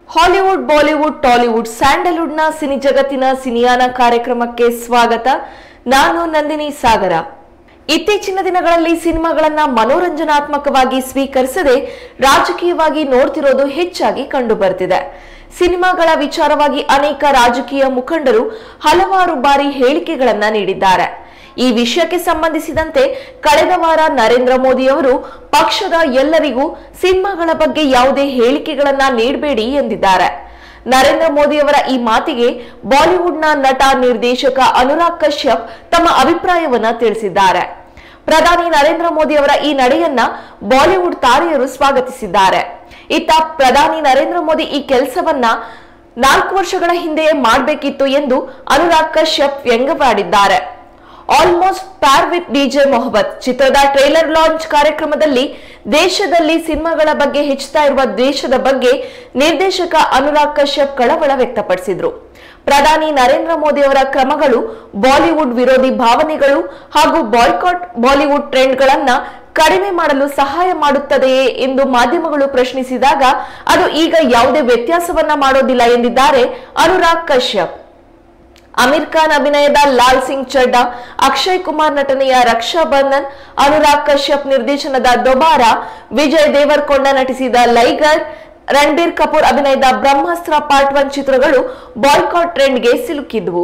Hollywood Bollywood Tollywood ಸ್ಯಾಂಡಲ್ವುಡ್ನ ಸಿನಿ ಜಗತ್ತಿನ ಸಿನಿಯಾನ ಕಾರ್ಯಕ್ರಮಕ್ಕೆ ಸ್ವಾಗತ ನಾನು ನಂದಿನಿ ಸಾಗರ ಇತ್ತೀಚಿನ ದಿನಗಳಲ್ಲಿ ಸಿನಿಮಾಗಳನ್ನ ಮನೋರಂಜನಾತ್ಮಕವಾಗಿ ಸ್ವೀಕರಿಸದೆ ರಾಜಕೀಯವಾಗಿ ನೋಡ್ತಿರೋದು ಹೆಚ್ಚಾಗಿ ಕಂಡು ಬರ್ತಿದೆ ಸಿನಿಮಾಗಳ ವಿಚಾರವಾಗಿ ಅನೇಕ ರಾಜಕೀಯ ಮುಖಂಡರು ಹಲವಾರು ಬಾರಿ ಹೇಳಿಕೆಗಳನ್ನ ನೀಡಿದ್ದಾರೆ ಈ ವಿಷಯಕ್ಕೆ ಸಂಬಂಧಿಸಿದಂತೆ ಕಳೆದ ವಾರ ನರೇಂದ್ರ ಮೋದಿ ಅವರು ಪಕ್ಷದ ಎಲ್ಲರಿಗೂ ಸಿನಿಮಾಗಳ ಬಗ್ಗೆ ಯಾವುದೇ ಹೇಳಿಕೆಗಳನ್ನ ನೀಡಬೇಡಿ ಎಂದಿದ್ದಾರೆ ನರೇಂದ್ರ ಮೋದಿಯವರ ಈ ಮಾತಿಗೆ ಬಾಲಿವುಡ್ನ ನಟ ನಿರ್ದೇಶಕ ಅನುರಾಗ್ ಕಶ್ಯಪ್ ತಮ್ಮ ಅಭಿಪ್ರಾಯವನ್ನ ತಿಳಿಸಿದ್ದಾರೆ ಪ್ರಧಾನಿ ನರೇಂದ್ರ ಮೋದಿ ಅವರ ಈ ನಡೆಯನ್ನ ಬಾಲಿವುಡ್ ತಾರೆಯರು ಸ್ವಾಗತಿಸಿದ್ದಾರೆ ಇತ್ತ ಪ್ರಧಾನಿ ನರೇಂದ್ರ ಮೋದಿ ಈ ಕೆಲಸವನ್ನ ನಾಲ್ಕು ವರ್ಷಗಳ ಹಿಂದೆಯೇ ಮಾಡಬೇಕಿತ್ತು ಎಂದು ಅನುರಾಗ್ ಕಶ್ಯಪ್ ವ್ಯಂಗ್ಯವಾಡಿದ್ದಾರೆ almost Pyaar with DJ Mohammad ಚಿತ್ರದ ಟ್ರೇಲರ್ ಲಾಂಚ್ ಕಾರ್ಯಕ್ರಮದಲ್ಲಿ ದೇಶದಲ್ಲಿ ಸಿನಿಮಾಗಳ ಬಗ್ಗೆ ಹೆಚ್ಚುತ್ತಾ ಇರುವ ದ್ವೇಷದ ಬಗ್ಗೆ ನಿರ್ದೇಶಕ ಅನುರಾಗ್ ಕಶ್ಯಪ್ ಕಳವಳ ವ್ಯಕ್ತಪಡಿಸಿದ್ರು ಪ್ರಧಾನಿ ನರೇಂದ್ರ ಮೋದಿ ಅವರ ಕ್ರಮಗಳು ಬಾಲಿವುಡ್ ವಿರೋಧಿ ಭಾವನೆಗಳು ಹಾಗೂ ಬಾಯ್ಕಾಟ್ ಬಾಲಿವುಡ್ ಟ್ರೆಂಡ್ಗಳನ್ನ ಕಡಿಮೆ ಮಾಡಲು ಸಹಾಯ ಮಾಡುತ್ತದೆಯೇ ಎಂದು ಮಾಧ್ಯಮಗಳು ಪ್ರಶ್ನಿಸಿದಾಗ ಅದು ಈಗ ಯಾವುದೇ ವ್ಯತ್ಯಾಸವನ್ನ ಮಾಡೋದಿಲ್ಲ ಎಂದಿದ್ದಾರೆ ಅನುರಾಗ್ ಕಶ್ಯಪ್ ಅಮೀರ್ ಖಾನ್ ಅಭಿನಯದ ಲಾಲ್ ಸಿಂಗ್ ಚಡ್ಡಾ ಅಕ್ಷಯ್ ಕುಮಾರ್ ನಟನೆಯ ರಕ್ಷಾ ಬಂಧನ್ ಅನುರಾಗ್ ಕಶ್ಯಪ್ ನಿರ್ದೇಶನದ ದೊಬಾರ ವಿಜಯ್ ದೇವರ್ಕೊಂಡ ನಟಿಸಿದ ಲೈಗರ್ ರಣಬೀರ್ ಕಪೂರ್ ಅಭಿನಯದ ಬ್ರಹ್ಮಾಸ್ತ್ರ ಪಾರ್ಟ್ ಒನ್ ಚಿತ್ರಗಳು ಬಾಯ್ಕಾಟ್ ಟ್ರೆಂಡ್ಗೆ ಸಿಲುಕಿದ್ವು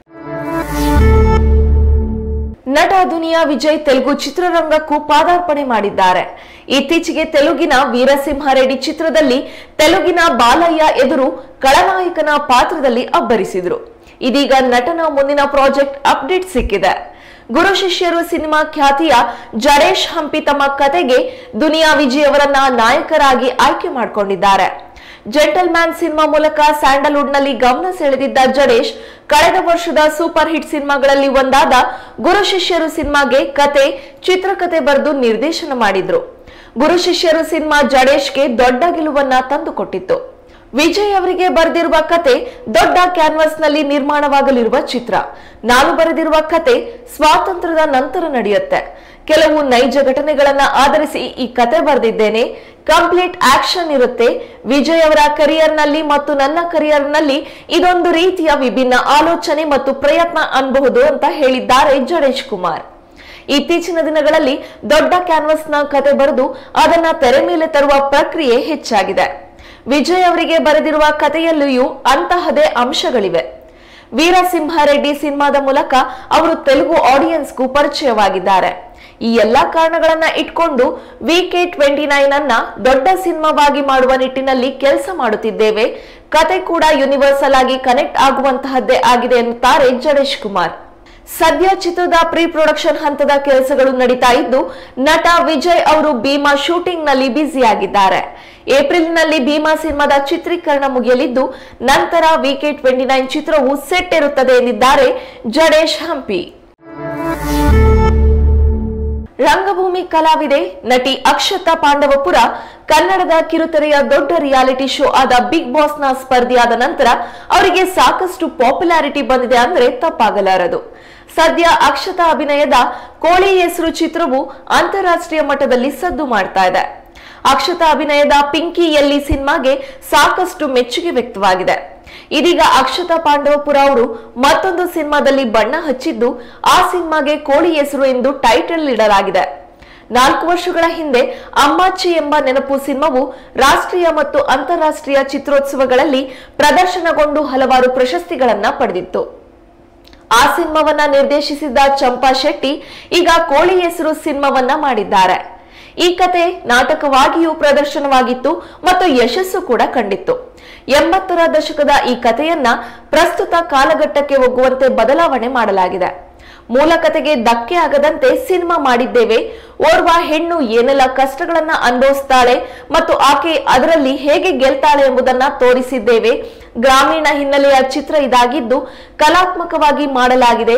ನಟ ದುನಿಯಾ ವಿಜಯ್ ತೆಲುಗು ಚಿತ್ರರಂಗಕ್ಕೂ ಪಾದಾರ್ಪಣೆ ಮಾಡಿದ್ದಾರೆ ಇತ್ತೀಚೆಗೆ ತೆಲುಗಿನ ವೀರಸಿಂಹಾರೆಡ್ಡಿ ಚಿತ್ರದಲ್ಲಿ ತೆಲುಗಿನ ಬಾಲಯ್ಯ ಎದುರು ಖಳನಾಯಕನ ಪಾತ್ರದಲ್ಲಿ ಅಬ್ಬರಿಸಿದ್ರು ಇದೀಗ ನಟನ ಮುಂದಿನ ಪ್ರಾಜೆಕ್ಟ್ ಅಪ್ಡೇಟ್ ಸಿಕ್ಕಿದೆ ಗುರು ಶಿಷ್ಯರು ಸಿನಿಮಾ ಖ್ಯಾತಿಯ ಜಡೇಶ್ ಹಂಪಿ ತಮ್ಮ ಕತೆಗೆ ದುನಿಯಾ ವಿಜಯ್ ಅವರನ್ನ ನಾಯಕರಾಗಿ ಆಯ್ಕೆ ಮಾಡಿಕೊಂಡಿದ್ದಾರೆ ಜೆಂಟಲ್ ಮ್ಯಾನ್ ಸಿನಿಮಾ ಮೂಲಕ ಸ್ಯಾಂಡಲ್ವುಡ್ ನಲ್ಲಿ ಗಮನ ಸೆಳೆದಿದ್ದ ಜಡೇಶ್ ಕಳೆದ ವರ್ಷದ ಸೂಪರ್ ಹಿಟ್ ಸಿನಿಮಾಗಳಲ್ಲಿ ಒಂದಾದ ಗುರು ಶಿಷ್ಯರು ಸಿನಿಮಾಗೆ ಕತೆ ಚಿತ್ರಕತೆ ಬರೆದು ನಿರ್ದೇಶನ ಮಾಡಿದ್ರು ಗುರು ಶಿಷ್ಯರು ಸಿನಿಮಾ ಜಡೇಶ್ಗೆ ದೊಡ್ಡ ಗೆಲುವನ್ನ ತಂದುಕೊಟ್ಟಿತ್ತು ವಿಜಯ್ ಅವರಿಗೆ ಬರೆದಿರುವ ಕತೆ ದೊಡ್ಡ ಕ್ಯಾನ್ವಾಸ್ ನಲ್ಲಿ ನಿರ್ಮಾಣವಾಗಲಿರುವ ಚಿತ್ರ ನಾನು ಬರೆದಿರುವ ಕತೆ ಸ್ವಾತಂತ್ರ್ಯದ ನಂತರ ನಡೆಯುತ್ತೆ ಕೆಲವು ನೈಜ ಘಟನೆಗಳನ್ನ ಆಧರಿಸಿ ಈ ಕತೆ ಬರೆದಿದ್ದೇನೆ ಕಂಪ್ಲೀಟ್ ಆಕ್ಷನ್ ಇರುತ್ತೆ ವಿಜಯ್ ಅವರ ಕರಿಯರ್ ನಲ್ಲಿ ಮತ್ತು ನನ್ನ ಕರಿಯರ್ ನಲ್ಲಿ ಇದೊಂದು ರೀತಿಯ ವಿಭಿನ್ನ ಆಲೋಚನೆ ಮತ್ತು ಪ್ರಯತ್ನ ಅನ್ಬಹುದು ಅಂತ ಹೇಳಿದ್ದಾರೆ ಜಡೇಶ್ ಕುಮಾರ್ ಇತ್ತೀಚಿನ ದಿನಗಳಲ್ಲಿ ದೊಡ್ಡ ಕ್ಯಾನ್ವಾಸ್ ನ ಕತೆ ಬರೆದು ಅದನ್ನ ತೆರೆ ಮೇಲೆ ತರುವ ಪ್ರಕ್ರಿಯೆ ಹೆಚ್ಚಾಗಿದೆ ವಿಜಯ್ ಅವರಿಗೆ ಬರೆದಿರುವ ಕಥೆಯಲ್ಲಿಯೂ ಅಂತಹದೇ ಅಂಶಗಳಿವೆ ವೀರಸಿಂಹಾರೆಡ್ಡಿ ಸಿನಿಮಾದ ಮೂಲಕ ಅವರು ತೆಲುಗು ಆಡಿಯನ್ಸ್ಗೂ ಪರಿಚಯವಾಗಿದ್ದಾರೆ ಈ ಎಲ್ಲಾ ಕಾರಣಗಳನ್ನ ಇಟ್ಕೊಂಡು ವಿ ಕೆ ಟ್ವೆಂಟಿ ನೈನ್ ಅನ್ನ ದೊಡ್ಡ ಸಿನಿಮಾವಾಗಿ ಮಾಡುವ ನಿಟ್ಟಿನಲ್ಲಿ ಕೆಲಸ ಮಾಡುತ್ತಿದ್ದೇವೆ ಕತೆ ಕೂಡ ಯೂನಿವರ್ಸಲ್ ಆಗಿ ಕನೆಕ್ಟ್ ಆಗುವಂತಹದ್ದೇ ಆಗಿದೆ ಎನ್ನುತ್ತಾರೆ ಜಡೇಶ್ ಕುಮಾರ್ ಸದ್ಯ ಚಿತ್ರದ ಪ್ರೀ ಪ್ರೊಡಕ್ಷನ್ ಹಂತದ ಕೆಲಸಗಳು ನಡೀತಾ ಇದ್ದು ನಟ ವಿಜಯ್ ಅವರು ಭೀಮಾ ಶೂಟಿಂಗ್ ನಲ್ಲಿ ಬ್ಯುಸಿಯಾಗಿದ್ದಾರೆ ಏಪ್ರಿಲ್ನಲ್ಲಿ ಭೀಮಾ ಸಿನಿಮಾದ ಚಿತ್ರೀಕರಣ ಮುಗಿಯಲಿದ್ದು ನಂತರ ವಿಕೆ ಟ್ವೆಂಟಿ ನೈನ್ ಚಿತ್ರವು ಸೆಟ್ ಇರುತ್ತದೆ ಎಂದಿದ್ದಾರೆ ಜಡೇಶ್ ಹಂಪಿ ರಂಗಭೂಮಿ ಕಲಾವಿದೆ ನಟಿ ಅಕ್ಷತಾ ಪಾಂಡವಪುರ ಕನ್ನಡದ ಕಿರುತೆರೆಯ ದೊಡ್ಡ ರಿಯಾಲಿಟಿ ಶೋ ಆದ ಬಿಗ್ ಬಾಸ್ ನ ಸ್ಪರ್ಧಿಯಾದ ನಂತರ ಅವರಿಗೆ ಸಾಕಷ್ಟು ಪಾಪ್ಯುಲಾರಿಟಿ ಬಂದಿದೆ ಅಂದ್ರೆ ತಪ್ಪಾಗಲಾರದು ಸದ್ಯ ಅಕ್ಷತಾ ಅಭಿನಯದ ಕೋಳಿ ಹೆಸರು ಚಿತ್ರವು ಅಂತಾರಾಷ್ಟ್ರೀಯ ಮಟ್ಟದಲ್ಲಿ ಸದ್ದು ಮಾಡ್ತಾ ಇದೆ ಅಕ್ಷತಾ ಅಭಿನಯದ ಪಿಂಕಿ ಎಲ್ಲಿ ಸಿನಿಮಾಗೆ ಸಾಕಷ್ಟು ಮೆಚ್ಚುಗೆ ವ್ಯಕ್ತವಾಗಿದೆ ಇದೀಗ ಅಕ್ಷತಾ ಪಾಂಡವಪುರ ಅವರು ಮತ್ತೊಂದು ಸಿನಿಮಾದಲ್ಲಿ ಬಣ್ಣ ಹಚ್ಚಿದ್ದು ಆ ಸಿನಿಮಾಗೆ ಕೋಳಿ ಹೆಸರು ಎಂದು ಟೈಟಲ್ ನೀಡಲಾಗಿದೆ ನಾಲ್ಕು ವರ್ಷಗಳ ಹಿಂದೆ ಅಮ್ಮಾಚಿ ಎಂಬ ನೆನಪು ಸಿನಿಮಾವು ರಾಷ್ಟ್ರೀಯ ಮತ್ತು ಅಂತಾರಾಷ್ಟ್ರೀಯ ಚಿತ್ರೋತ್ಸವಗಳಲ್ಲಿ ಪ್ರದರ್ಶನಗೊಂಡು ಹಲವಾರು ಪ್ರಶಸ್ತಿಗಳನ್ನ ಪಡೆದಿತ್ತು ಆ ಸಿನಿಮಾವನ್ನ ನಿರ್ದೇಶಿಸಿದ್ದ ಚಂಪಾ ಶೆಟ್ಟಿ ಈಗ ಕೋಳಿ ಹೆಸರು ಸಿನಿಮಾವನ್ನ ಮಾಡಿದ್ದಾರೆ ಈ ಕತೆ ನಾಟಕವಾಗಿಯೂ ಪ್ರದರ್ಶನವಾಗಿತ್ತು ಮತ್ತು ಯಶಸ್ಸು ಕೂಡ ಕಂಡಿತ್ತು ಎಂಬತ್ತರ ದಶಕದ ಈ ಕಥೆಯನ್ನ ಪ್ರಸ್ತುತ ಕಾಲಘಟ್ಟಕ್ಕೆ ಒಗ್ಗುವಂತೆ ಬದಲಾವಣೆ ಮಾಡಲಾಗಿದೆ ಮೂಲ ಕತೆಗೆ ಧಕ್ಕೆ ಆಗದಂತೆ ಸಿನಿಮಾ ಮಾಡಿದ್ದೇವೆ ಓರ್ವ ಹೆಣ್ಣು ಏನೆಲ್ಲ ಕಷ್ಟಗಳನ್ನ ಅನುಭವಿಸ್ತಾಳೆ ಮತ್ತು ಆಕೆ ಅದರಲ್ಲಿ ಹೇಗೆ ಗೆಲ್ತಾಳೆ ಎಂಬುದನ್ನ ತೋರಿಸಿದ್ದೇವೆ ಗ್ರಾಮೀಣ ಹಿನ್ನೆಲೆಯ ಚಿತ್ರ ಇದಾಗಿದ್ದು ಕಲಾತ್ಮಕವಾಗಿ ಮಾಡಲಾಗಿದೆ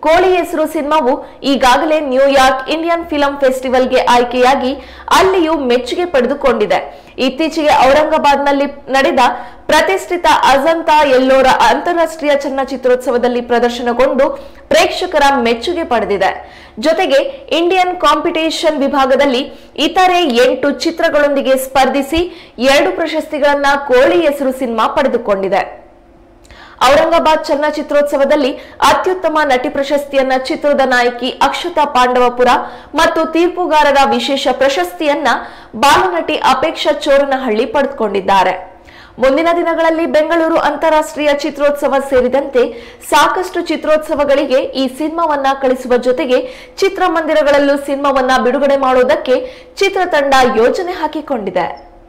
ಕೋಳಿ ಹೆಸರು ಸಿನಿಮಾವು ಈಗಾಗಲೇ ನ್ಯೂಯಾರ್ಕ್ ಇಂಡಿಯನ್ ಫಿಲಂ ಫೆಸ್ಟಿವಲ್ಗೆ ಆಯ್ಕೆಯಾಗಿ ಅಲ್ಲಿಯೂ ಮೆಚ್ಚುಗೆ ಪಡೆದುಕೊಂಡಿದೆ ಇತ್ತೀಚೆಗೆ ಔರಂಗಾಬಾದ್ನಲ್ಲಿ ನಡೆದ ಪ್ರತಿಷ್ಠಿತ ಅಜಂತಾ ಎಲ್ಲೋರ ಅಂತಾರಾಷ್ಟ್ರೀಯ ಚಲನಚಿತ್ರೋತ್ಸವದಲ್ಲಿ ಪ್ರದರ್ಶನಗೊಂಡು ಪ್ರೇಕ್ಷಕರ ಮೆಚ್ಚುಗೆ ಪಡೆದಿದೆ ಜೊತೆಗೆ ಇಂಡಿಯನ್ ಕಾಂಪಿಟೇಷನ್ ವಿಭಾಗದಲ್ಲಿ ಇತರೆ ಎಂಟು ಚಿತ್ರಗಳೊಂದಿಗೆ ಸ್ಪರ್ಧಿಸಿ ಎರಡು ಪ್ರಶಸ್ತಿಗಳನ್ನ ಕೋಳಿ ಹೆಸರು ಸಿನಿಮಾ ಪಡೆದುಕೊಂಡಿದೆ ಔರಂಗಾಬಾದ್ ಚಲನಚಿತ್ರೋತ್ಸವದಲ್ಲಿ ಅತ್ಯುತ್ತಮ ನಟಿ ಪ್ರಶಸ್ತಿಯನ್ನ ಚಿತ್ರದ ನಾಯಕಿ ಅಕ್ಷತಾ ಪಾಂಡವಪುರ ಮತ್ತು ತೀರ್ಪುಗಾರರ ವಿಶೇಷ ಪ್ರಶಸ್ತಿಯನ್ನ ಬಾಲನಟಿ ಅಪೇಕ್ಷಾ ಚೋರನಹಳ್ಳಿ ಪಡೆದುಕೊಂಡಿದ್ದಾರೆ ಮುಂದಿನ ದಿನಗಳಲ್ಲಿ ಬೆಂಗಳೂರು ಅಂತಾರಾಷ್ಟ್ರೀಯ ಚಿತ್ರೋತ್ಸವ ಸೇರಿದಂತೆ ಸಾಕಷ್ಟು ಚಿತ್ರೋತ್ಸವಗಳಿಗೆ ಈ ಸಿನಿಮಾವನ್ನ ಕಳಿಸುವ ಜೊತೆಗೆ ಚಿತ್ರಮಂದಿರಗಳಲ್ಲೂ ಸಿನಿಮಾವನ್ನ ಬಿಡುಗಡೆ ಮಾಡುವುದಕ್ಕೆ ಚಿತ್ರತಂಡ ಯೋಜನೆ ಹಾಕಿಕೊಂಡಿದೆ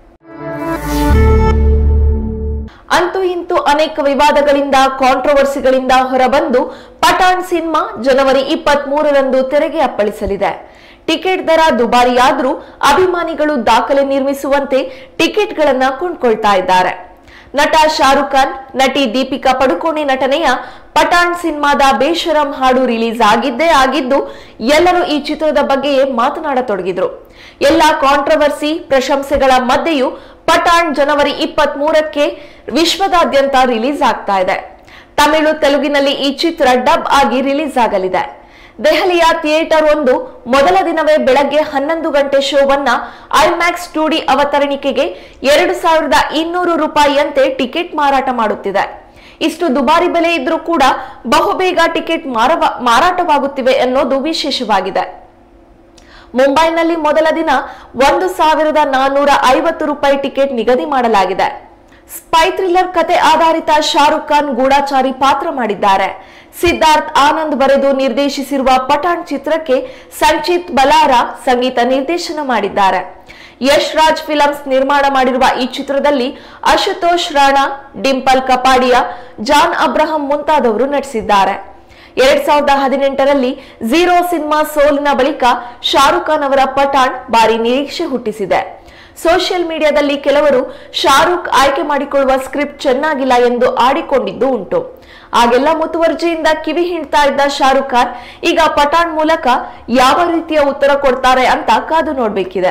ಅಂತೂ ಇಂತೂ ಅನೇಕ ವಿವಾದಗಳಿಂದ ಕಾಂಟ್ರವರ್ಸಿಗಳಿಂದ ಹೊರಬಂದು ಪಠಾಣ್ ಸಿನಿಮಾ ಜನವರಿ ಇಪ್ಪತ್ತ್ ಮೂರರಂದು ತೆರೆಗೆ ಅಪ್ಪಳಿಸಲಿದೆ ಟಿಕೆಟ್ ದರ ದುಬಾರಿಯಾದ್ರೂ ಅಭಿಮಾನಿಗಳು ದಾಖಲೆ ನಿರ್ಮಿಸುವಂತೆ ಟಿಕೆಟ್ಗಳನ್ನ ಕೊಂಡ್ಕೊಳ್ತಾ ಇದ್ದಾರೆ ನಟ ಶಾರುಖ್ ಖಾನ್ ನಟಿ ದೀಪಿಕಾ ಪಡುಕೋಣೆ ನಟನೆಯ ಪಠಾಣ್ ಸಿನಿಮಾದ ಬೇಷರಂ ಹಾಡು ರಿಲೀಸ್ ಆಗಿದ್ದೇ ಆಗಿದ್ದು ಎಲ್ಲರೂ ಈ ಚಿತ್ರದ ಬಗ್ಗೆಯೇ ಮಾತನಾಡತೊಡಗಿದ್ರು ಎಲ್ಲಾ ಕಾಂಟ್ರವರ್ಸಿ ಪ್ರಶಂಸೆಗಳ ಮಧ್ಯೆಯೂ ಪಠಾಣ್ ಜನವರಿ ಇಪ್ಪತ್ತ್ ಮೂರಕ್ಕೆ ವಿಶ್ವದಾದ್ಯಂತ ರಿಲೀಸ್ ಆಗ್ತಾ ಇದೆ ತಮಿಳು ತೆಲುಗಿನಲ್ಲಿ ಈ ಚಿತ್ರ ಡಬ್ ಆಗಿ ರಿಲೀಸ್ ಆಗಲಿದೆ ದೆಹಲಿಯ ಥಿಯೇಟರ್ ಒಂದು ಮೊದಲ ದಿನವೇ ಬೆಳಗ್ಗೆ ಹನ್ನೊಂದು ಗಂಟೆ ಶೋವನ್ನ ಐಮ್ಯಾಕ್ಸ್ ಟೂ ಡಿ ಅವತರಣಿಕೆಗೆ ಎರಡು ಸಾವಿರದ ಇನ್ನೂರು ರೂಪಾಯಿಯಂತೆ ಟಿಕೆಟ್ ಮಾರಾಟ ಮಾಡುತ್ತಿದೆ ಇಷ್ಟು ದುಬಾರಿ ಬೆಲೆ ಇದ್ರೂ ಕೂಡ ಬಹುಬೇಗ ಟಿಕೆಟ್ ಮಾರವ ಮಾರಾಟವಾಗುತ್ತಿವೆ ಅನ್ನೋದು ವಿಶೇಷವಾಗಿದೆ ಮುಂಬೈನಲ್ಲಿ ಮೊದಲ ದಿನ ಒಂದು ಸಾವಿರದ ನಾನ್ನೂರ ಐವತ್ತು ರೂಪಾಯಿ ಟಿಕೆಟ್ ನಿಗದಿ ಮಾಡಲಾಗಿದೆ ಸ್ಪೈ ಥ್ರಿಲ್ಲರ್ ಕತೆ ಆಧಾರಿತ ಶಾರುಖ್ ಖಾನ್ ಗೂಢಾಚಾರಿ ಪಾತ್ರ ಮಾಡಿದ್ದಾರೆ ಸಿದ್ಧಾರ್ಥ್ ಆನಂದ್ ಬರೆದು ನಿರ್ದೇಶಿಸಿರುವ ಪಠಾಣ್ ಚಿತ್ರಕ್ಕೆ ಸಂಚಿತ್ ಬಲಾರ ಸಂಗೀತ ನಿರ್ದೇಶನ ಮಾಡಿದ್ದಾರೆ ಯಶ್ ರಾಜ್ ಫಿಲಮ್ಸ್ ನಿರ್ಮಾಣ ಮಾಡಿರುವ ಈ ಚಿತ್ರದಲ್ಲಿ ಅಶುತೋಷ್ ರಾಣಾ ಡಿಂಪಲ್ ಕಪಾಡಿಯಾ ಜಾನ್ ಅಬ್ರಹಂ ಮುಂತಾದವರು ನಟಿಸಿದ್ದಾರೆ ಎರಡ್ ಸಾವಿರದ ಹದಿನೆಂಟರಲ್ಲಿ ಝೀರೋ ಸಿನಿಮಾ ಸೋಲಿನ ಬಳಿಕ ಶಾರುಖ್ ಖಾನ್ ಅವರ ಪಠಾಣ್ ಭಾರಿ ನಿರೀಕ್ಷೆ ಹುಟ್ಟಿಸಿದೆ ಸೋಷಿಯಲ್ ಮೀಡಿಯಾದಲ್ಲಿ ಕೆಲವರು ಶಾರುಖ್ ಆಯ್ಕೆ ಮಾಡಿಕೊಳ್ಳುವ ಸ್ಕ್ರಿಪ್ಟ್ ಚೆನ್ನಾಗಿಲ್ಲ ಎಂದು ಆಡಿಕೊಂಡಿದ್ದು ಉಂಟು ಆಗೆಲ್ಲ ಮುತುವರ್ಜಿಯಿಂದ ಕಿವಿ ಹಿಂಡ್ತಾ ಇದ್ದ ಶಾರುಖ್ ಖಾನ್ ಈಗ ಪಠಾಣ್ ಮೂಲಕ ಯಾವ ರೀತಿಯ ಉತ್ತರ ಕೊಡ್ತಾರೆ ಅಂತ ಕಾದು ನೋಡ್ಬೇಕಿದೆ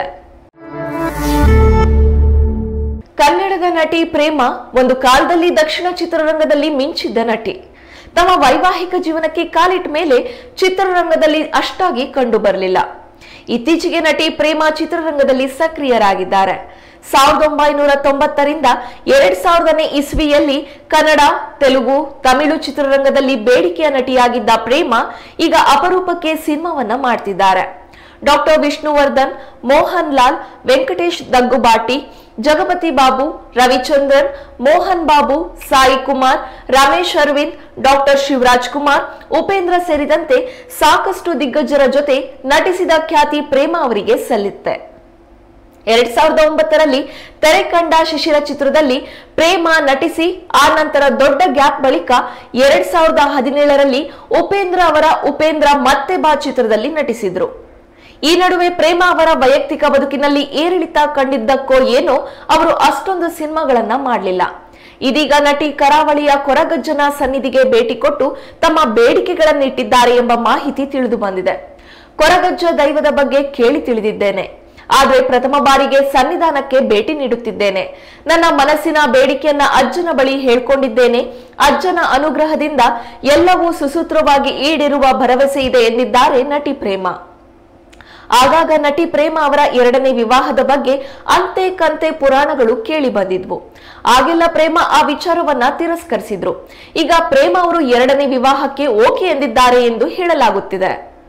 ಕನ್ನಡದ ನಟಿ ಪ್ರೇಮ ಒಂದು ಕಾಲದಲ್ಲಿ ದಕ್ಷಿಣ ಚಿತ್ರರಂಗದಲ್ಲಿ ಮಿಂಚಿದ್ದ ನಟಿ ತಮ್ಮ ವೈವಾಹಿಕ ಜೀವನಕ್ಕೆ ಕಾಲಿಟ್ಟ ಮೇಲೆ ಚಿತ್ರರಂಗದಲ್ಲಿ ಅಷ್ಟಾಗಿ ಕಂಡು ಬರಲಿಲ್ಲ ಇತ್ತೀಚೆಗೆ ನಟಿ ಪ್ರೇಮ ಚಿತ್ರರಂಗದಲ್ಲಿ ಸಕ್ರಿಯರಾಗಿದ್ದಾರೆ ಸಾವಿರದ ಒಂಬೈನೂರ ತೊಂಬತ್ತರಿಂದ ಎರಡ್ ಸಾವಿರದನೇ ಇಸ್ವಿಯಲ್ಲಿ ಕನ್ನಡ ತೆಲುಗು ತಮಿಳು ಚಿತ್ರರಂಗದಲ್ಲಿ ಬೇಡಿಕೆಯ ನಟಿಯಾಗಿದ್ದ ಪ್ರೇಮ ಈಗ ಅಪರೂಪಕ್ಕೆ ಸಿನಿಮಾವನ್ನ ಮಾಡ್ತಿದ್ದಾರೆ ಡಾಕ್ಟರ್ ವಿಷ್ಣುವರ್ಧನ್ ಮೋಹನ್ ಲಾಲ್ ವೆಂಕಟೇಶ್ ದಗ್ಗುಬಾಟಿ ಜಗಪತಿ ಬಾಬು ರವಿಚಂದ್ರನ್ ಮೋಹನ್ ಬಾಬು ಸಾಯಿ ಕುಮಾರ್ ರಮೇಶ್ ಅರವಿಂದ್ ಡಾಕ್ಟರ್ ಶಿವರಾಜ್ ಕುಮಾರ್ ಉಪೇಂದ್ರ ಸೇರಿದಂತೆ ಸಾಕಷ್ಟು ದಿಗ್ಗಜರ ಜೊತೆ ನಟಿಸಿದ ಖ್ಯಾತಿ ಪ್ರೇಮ ಅವರಿಗೆ ಸಲ್ಲಿತ್ತೆ ಎರಡ್ ಸಾವಿರದ ಒಂಬತ್ತರಲ್ಲಿ ತೆರೆ ಕಂಡ ಶಿಶಿರ ಚಿತ್ರದಲ್ಲಿ ಪ್ರೇಮ ನಟಿಸಿ ಆ ನಂತರ ದೊಡ್ಡ ಗ್ಯಾಪ್ ಬಳಿಕ ಎರಡ್ ಸಾವಿರದ ಹದಿನೇಳರಲ್ಲಿ ಉಪೇಂದ್ರ ಅವರ ಉಪೇಂದ್ರ ಮತ್ತೆ ಬಾ ಚಿತ್ರದಲ್ಲಿ ನಟಿಸಿದ್ರು ಈ ನಡುವೆ ಪ್ರೇಮ ಅವರ ವೈಯಕ್ತಿಕ ಬದುಕಿನಲ್ಲಿ ಏರಿಳಿತ ಕಂಡಿದ್ದಕ್ಕೋ ಏನೋ ಅವರು ಅಷ್ಟೊಂದು ಸಿನಿಮಾಗಳನ್ನ ಮಾಡಲಿಲ್ಲ ಇದೀಗ ನಟಿ ಕರಾವಳಿಯ ಕೊರಗಜ್ಜನ ಸನ್ನಿಧಿಗೆ ಭೇಟಿ ಕೊಟ್ಟು ತಮ್ಮ ಬೇಡಿಕೆಗಳನ್ನಿಟ್ಟಿದ್ದಾರೆ ಎಂಬ ಮಾಹಿತಿ ತಿಳಿದು ಬಂದಿದೆ ಕೊರಗಜ್ಜ ದೈವದ ಬಗ್ಗೆ ಕೇಳಿ ತಿಳಿದಿದ್ದೇನೆ ಆದ್ರೆ ಪ್ರಥಮ ಬಾರಿಗೆ ಸನ್ನಿಧಾನಕ್ಕೆ ಭೇಟಿ ನೀಡುತ್ತಿದ್ದೇನೆ ನನ್ನ ಮನಸ್ಸಿನ ಬೇಡಿಕೆಯನ್ನ ಅಜ್ಜನ ಬಳಿ ಹೇಳ್ಕೊಂಡಿದ್ದೇನೆ ಅಜ್ಜನ ಅನುಗ್ರಹದಿಂದ ಎಲ್ಲವೂ ಸುಸೂತ್ರವಾಗಿ ಈಡೇರುವ ಭರವಸೆ ಇದೆ ಎಂದಿದ್ದಾರೆ ನಟಿ ಪ್ರೇಮ ಆಗಾಗ ನಟಿ ಪ್ರೇಮ ಅವರ ಎರಡನೇ ವಿವಾಹದ ಬಗ್ಗೆ ಅಂತೆ ಕಂತೆ ಪುರಾಣಗಳು ಕೇಳಿ ಬಂದಿದ್ವು ಆಗೆಲ್ಲ ಪ್ರೇಮ ಆ ವಿಚಾರವನ್ನ ತಿರಸ್ಕರಿಸಿದ್ರು ಈಗ ಪ್ರೇಮ ಅವರು ಎರಡನೇ ವಿವಾಹಕ್ಕೆ ಓಕೆ ಎಂದಿದ್ದಾರೆ ಎಂದು ಹೇಳಲಾಗುತ್ತಿದೆ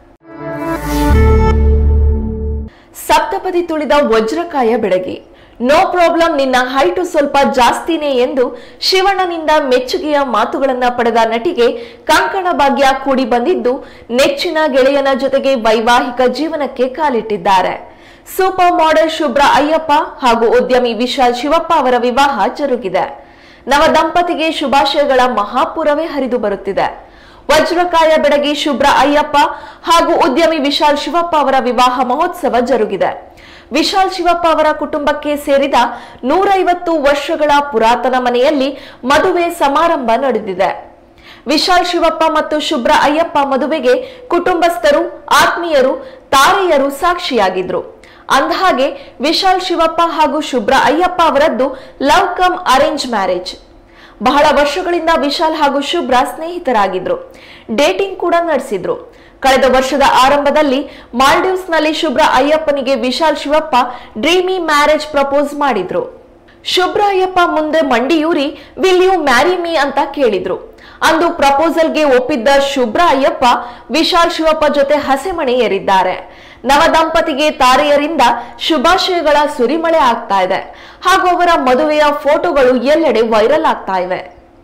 ಸಪ್ತಪದಿ ತುಳಿದ ವಜ್ರಕಾಯ ಬೆಡಗಿ ನೋ ಪ್ರಾಬ್ಲಮ್ ನಿನ್ನ ಹೈಟು ಸ್ವಲ್ಪ ಜಾಸ್ತಿನೇ ಎಂದು ಶಿವಣ್ಣನಿಂದ ಮೆಚ್ಚುಗೆಯ ಮಾತುಗಳನ್ನ ಪಡೆದ ನಟಿಗೆ ಕಂಕಣ ಭಾಗ್ಯ ಕೂಡಿ ಬಂದಿದ್ದು ನೆಚ್ಚಿನ ಗೆಳೆಯನ ಜೊತೆಗೆ ವೈವಾಹಿಕ ಜೀವನಕ್ಕೆ ಕಾಲಿಟ್ಟಿದ್ದಾರೆ ಸೂಪರ್ ಮಾಡೆಲ್ ಶುಭ್ರ ಅಯ್ಯಪ್ಪ ಹಾಗೂ ಉದ್ಯಮಿ ವಿಶಾಲ್ ಶಿವಪ್ಪ ಅವರ ವಿವಾಹ ಜರುಗಿದೆ ನವ ದಂಪತಿಗೆ ಶುಭಾಶಯಗಳ ಮಹಾಪುರವೇ ಹರಿದು ಬರುತ್ತಿದೆ ವಜ್ರಕಾಯ ಬೆಡಗಿ ಶುಭ್ರ ಅಯ್ಯಪ್ಪ ಹಾಗೂ ಉದ್ಯಮಿ ವಿಶಾಲ್ ಶಿವಪ್ಪ ಅವರ ವಿವಾಹ ಮಹೋತ್ಸವ ಜರುಗಿದೆ ವಿಶಾಲ್ ಶಿವಪ್ಪ ಅವರ ಕುಟುಂಬಕ್ಕೆ ಸೇರಿದ ನೂರೈವತ್ತು ವರ್ಷಗಳ ಪುರಾತನ ಮನೆಯಲ್ಲಿ ಮದುವೆ ಸಮಾರಂಭ ನಡೆದಿದೆ ವಿಶಾಲ್ ಶಿವಪ್ಪ ಮತ್ತು ಶುಭ್ರ ಅಯ್ಯಪ್ಪ ಮದುವೆಗೆ ಕುಟುಂಬಸ್ಥರು ಆತ್ಮೀಯರು ತಾರೆಯರು ಸಾಕ್ಷಿಯಾಗಿದ್ರು ಅಂದಹಾಗೆ ವಿಶಾಲ್ ಶಿವಪ್ಪ ಹಾಗೂ ಶುಭ್ರ ಅಯ್ಯಪ್ಪ ಅವರದ್ದು ಲವ್ ಕಮ್ ಅರೇಂಜ್ ಮ್ಯಾರೇಜ್ ಬಹಳ ವರ್ಷಗಳಿಂದ ವಿಶಾಲ್ ಹಾಗೂ ಶುಭ್ರ ಸ್ನೇಹಿತರಾಗಿದ್ರು ಡೇಟಿಂಗ್ ಕೂಡ ನಡೆಸಿದ್ರು ಕಳೆದ ವರ್ಷದ ಆರಂಭದಲ್ಲಿ ಮಾಲ್ಡೀವ್ಸ್ ನಲ್ಲಿ ಶುಭ್ರ ಅಯ್ಯಪ್ಪನಿಗೆ Vishal Shivappa dreamy marriage propose ಮಾಡಿದ್ರು ಶುಭ್ರ ಅಯ್ಯಪ್ಪ ಮುಂದೆ ಮಂಡಿಯೂರಿ ವಿಲ್ ಯು ಮ್ಯಾರಿ ಮೀ ಅಂತ ಕೇಳಿದ್ರು ಅಂದು ಪ್ರಪೋಸಲ್ಗೆ ಒಪ್ಪಿದ್ದ ಶುಭ್ರ ಅಯ್ಯಪ್ಪ ವಿಶಾಲ್ ಶಿವಪ್ಪ ಜೊತೆ ಹಸೆಮಣೆ ಏರಿದ್ದಾರೆ ನವ ದಂಪತಿಗೆ ತಾರೆಯರಿಂದ ಶುಭಾಶಯಗಳ ಸುರಿಮಳೆ ಆಗ್ತಾ ಇದೆ ಹಾಗೂ ಅವರ ಮದುವೆಯ ಫೋಟೋಗಳು ಎಲ್ಲೆಡೆ ವೈರಲ್ ಆಗ್ತಾ ಇವೆ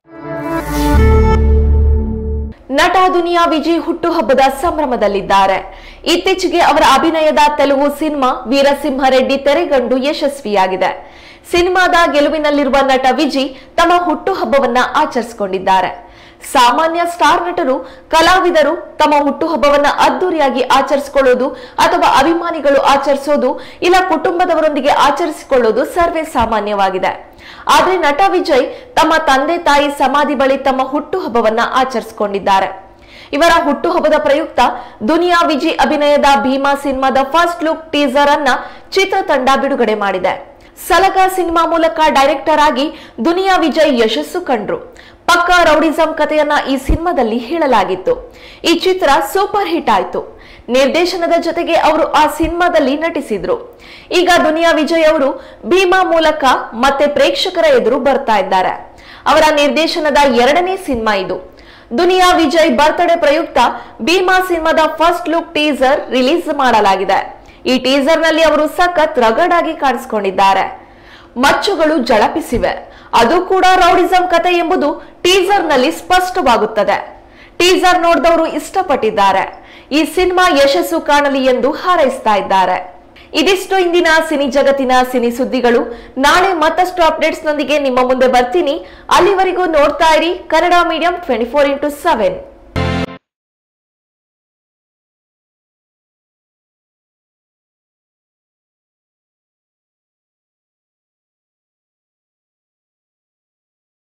ನಟ ದುನಿಯಾ ವಿಜಯ್ ಹುಟ್ಟುಹಬ್ಬದ ಸಂಭ್ರಮದಲ್ಲಿದ್ದಾರೆ ಇತ್ತೀಚೆಗೆ ಅವರ ಅಭಿನಯದ ತೆಲುಗು ಸಿನಿಮಾ ವೀರಸಿಂಹರೆಡ್ಡಿ ತೆರೆಗಂಡು ಯಶಸ್ವಿಯಾಗಿದೆ ಸಿನಿಮಾದ ಗೆಲುವಿನಲ್ಲಿರುವ ನಟ ವಿಜಯ್ ತಮ್ಮ ಹುಟ್ಟುಹಬ್ಬವನ್ನ ಆಚರಿಸಿಕೊಂಡಿದ್ದಾರೆ ಸಾಮಾನ್ಯ ಸ್ಟಾರ್ ನಟರು ಕಲಾವಿದರು ತಮ್ಮ ಹುಟ್ಟುಹಬ್ಬವನ್ನ ಅದ್ದೂರಿಯಾಗಿ ಆಚರಿಸಿಕೊಳ್ಳೋದು ಅಥವಾ ಅಭಿಮಾನಿಗಳು ಆಚರಿಸೋದು ಇಲ್ಲ ಕುಟುಂಬದವರೊಂದಿಗೆ ಆಚರಿಸಿಕೊಳ್ಳೋದು ಸರ್ವೇ ಸಾಮಾನ್ಯವಾಗಿದೆ ಆದ್ರೆ ನಟ ವಿಜಯ್ ತಮ್ಮ ತಂದೆ ತಾಯಿ ಸಮಾಧಿ ಬಳಿ ತಮ್ಮ ಹುಟ್ಟುಹಬ್ಬವನ್ನ ಆಚರಿಸಿಕೊಂಡಿದ್ದಾರೆ ಇವರ ಹುಟ್ಟುಹಬ್ಬದ ಪ್ರಯುಕ್ತ ದುನಿಯಾ ವಿಜಯ್ ಅಭಿನಯದ ಭೀಮಾ ಸಿನಿಮಾದ ಫಸ್ಟ್ ಲುಕ್ ಟೀಸರ್ ಅನ್ನ ಚಿತ್ರತಂಡ ಬಿಡುಗಡೆ ಮಾಡಿದೆ ಸಲಗ ಸಿನಿಮಾ ಮೂಲಕ ಡೈರೆಕ್ಟರ್ ಆಗಿ ದುನಿಯಾ ವಿಜಯ್ ಯಶಸ್ಸು ಕಂಡ್ರು ಪಕ್ಕಾ ರೌಡಿಸಂ ಕಥೆಯನ್ನ ಈ ಸಿನಿಮಾದಲ್ಲಿ ಹೇಳಲಾಗಿತ್ತು ಈ ಚಿತ್ರ ಸೂಪರ್ ಹಿಟ್ ಆಯ್ತು ನಿರ್ದೇಶನದ ಜೊತೆಗೆ ಅವರು ಆ ಸಿನಿಮಾದಲ್ಲಿ ನಟಿಸಿದ್ರು ಈಗ ದುನಿಯಾ ವಿಜಯ್ ಅವರು ಭೀಮಾ ಮೂಲಕ ಮತ್ತೆ ಪ್ರೇಕ್ಷಕರ ಎದುರು ಬರ್ತಾ ಇದ್ದಾರೆ ಅವರ ನಿರ್ದೇಶನದ ಎರಡನೇ ಸಿನಿಮಾ ಇದು ದುನಿಯಾ ವಿಜಯ್ ಬರ್ತ್ಡೇ ಪ್ರಯುಕ್ತ ಭೀಮಾ ಸಿನಿಮಾದ ಫಸ್ಟ್ ಲುಕ್ ಟೀಸರ್ ರಿಲೀಸ್ ಮಾಡಲಾಗಿದೆ ಈ ಟೀಸರ್ ನಲ್ಲಿ ಅವರು ಸಖತ್ ರಗಡ್ ಆಗಿ ಕಾಣಿಸಿಕೊಂಡಿದ್ದಾರೆ ಮಚ್ಚುಗಳು ಜಳಪಿಸಿವೆ ಅದು ಕೂಡ ರೌಡಿಸಂ ಕತೆ ಎಂಬುದು ಟೀಸರ್ ನಲ್ಲಿ ಸ್ಪಷ್ಟವಾಗುತ್ತದೆ ಟೀಸರ್ ನೋಡಿದವರು ಇಷ್ಟಪಟ್ಟಿದ್ದಾರೆ ಈ ಸಿನಿಮಾ ಯಶಸ್ಸು ಕಾಣಲಿ ಎಂದು ಹಾರೈಸ್ತಾ ಇದ್ದಾರೆ ಇದಿಷ್ಟು ಇಂದಿನ ಸಿನಿ ಜಗತ್ತಿನ ಸಿನಿ ಸುದ್ದಿಗಳು ನಾಳೆ ಮತ್ತಷ್ಟು ಅಪ್ಡೇಟ್ಸ್ ನೊಂದಿಗೆ ನಿಮ್ಮ ಮುಂದೆ ಬರ್ತೀನಿ ಅಲ್ಲಿವರೆಗೂ ನೋಡ್ತಾ ಇರಿ Kannada medium twenty four into seven